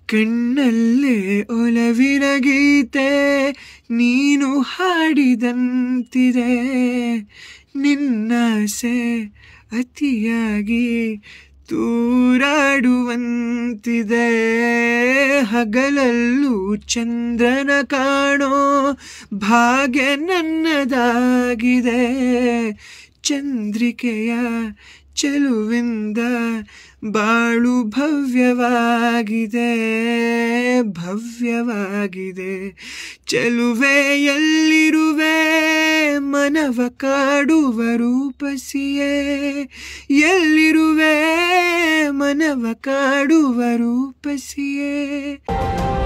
ಕಣ್ಣಲ್ಲೇ ಒಲವಿನ ಗೀತೆ ನೀನು ಹಾಡಿದಂತಿದೆ ನಿನ್ನಾಸೆ ಅತಿಯಾಗಿ ತೂರಾಡುವಂತಿದೆ ಹಗಲಲ್ಲೂ ಚಂದ್ರನ ಕಾಣೋ ಭಾಗ್ಯ ನನ್ನದಾಗಿದೆ ಚಂದ್ರಿಕೆಯ ಚೆಲುವಿಂದ ಬಾಳು ಭವ್ಯವಾಗಿದೆ ಭವ್ಯವಾಗಿದೆ ಚೆಲುವೆ ಎಲ್ಲಿರುವೆ ಮನವ ಕಾಡುವ ರೂಪಸಿಯೇ ಎಲ್ಲಿರುವೆ ಮನವ ಕಾಡುವ ರೂಪಸಿಯೇ